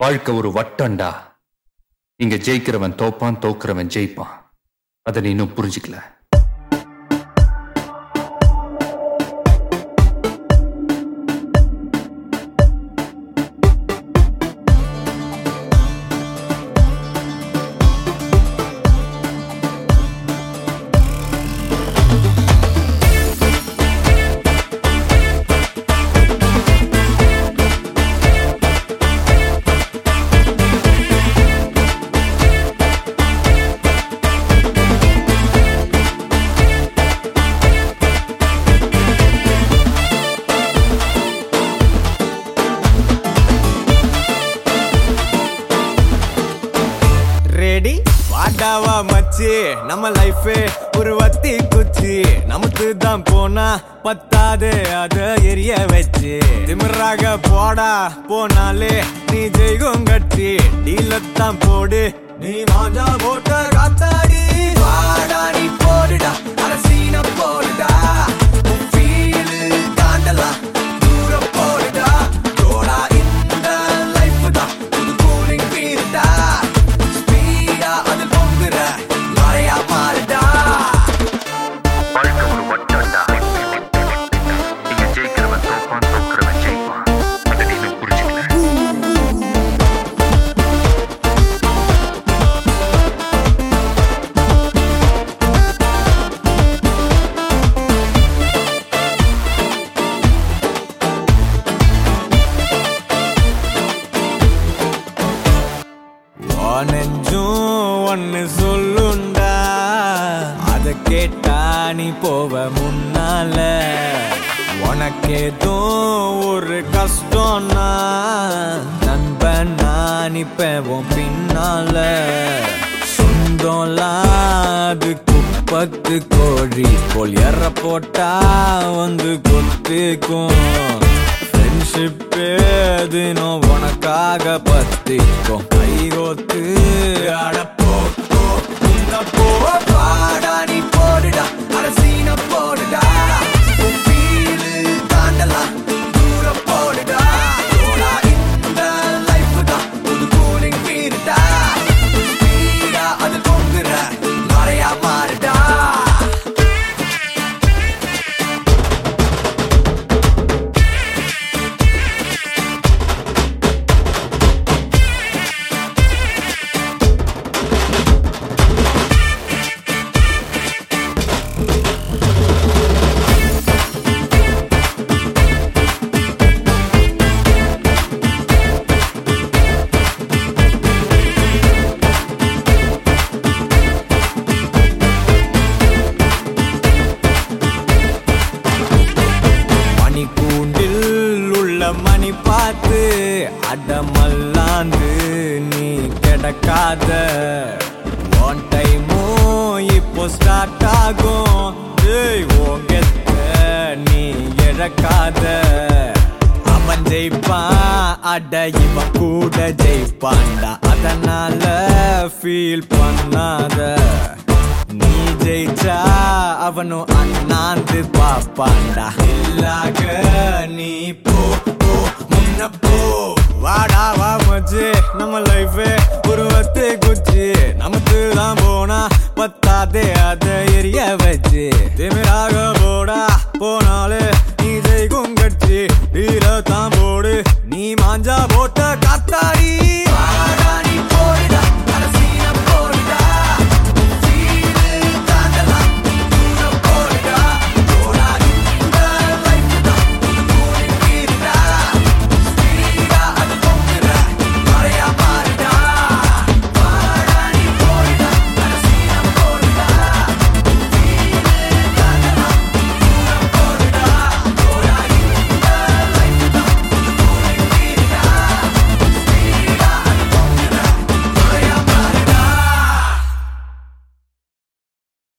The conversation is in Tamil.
வாழ்க்கை ஒரு வட்டம்டா இங்க ஜெயிக்கிறவன் தோப்பான் தோக்குறவன் ஜெயிப்பான் அதை நீ இன்னும் புரிஞ்சுக்கல ரெடி வாடாவா மச்சி நம்ம லைஃபே ஒரு வத்தி குச்சி நமக்கு தான் போனா பத்தாது அத எரிய வச்சு திமிராக போடா போனாலே நீ ஜெய்கும் கட்டி டீலத்தான் போடு நீ மாஞ்சா போட்ட காத்தாடி வாடா நீ போடுடா அரசீன போடுடா உன் feel தாண்டலாம் தூரம் போடுடா ஜோடா இந்த லைஃப் தான் புது கூலிங் பீருடா ஸ்பீடா அது பொங்குற மழையா மாறுடா வாழ்க்கை ஒரு வட்டம்டா இங்க ஜெயிக்கிறவன் தோப்பான் தோக்குறவன் ஜெயிப்பான் அதை நீ இன்னும் புரிஞ்சுக்கல நெஞ்சும் ஒன்னு சொல்லுண்டா அத கேட்டா நீ போவ முன்னால உனக்கேதும் ஒரு கஷ்டம்னா நண்பன் நான் இப்ப உன் பின்னால சொந்தம்லாம் அது குப்பத்து கோழி போல் எற போட்டா வந்து கொத்துக்கும் ஃப்ரெண்ட்ஷிப் தினம் உனக்காக பத்திக்கும் கைகோத்து அடப்போ போ, இந்த போ பாடா நீ போடுடா அரசீன போடுடா உன் feel தாண்டலாம் தூரம் போடுடா போடா இந்த லைஃப் தான் புது கூலிங் பீருடா ஸ்பீடா அது பொங்குற மழையா மாறுடா மணி கூண்டில் உள்ள மணி பார்த்து அடமல்லாந்து நீ கிடக்காத ஒன் டைமும் இப்போ ஸ்டார்ட் ஆகும் ஏய், உன் கெத்த நீ இழக்காத அவன் ஜெயிப்பான் அட இவன் கூட ஜெயிப்பான்டா அதனால ஃபீல் பண்ணாத நீ ஜெயிச்சா அவனும் அண்ணாந்து பாப்பாண்டா இல்லாக நீ போ போ முன்ன போ வாடா வா மச்சு நம்ம லைஃபே ஒரு வத்து குச்சி நமக்கு தான் போனா பத்தாதே அத எரிய வச்சு திமிராக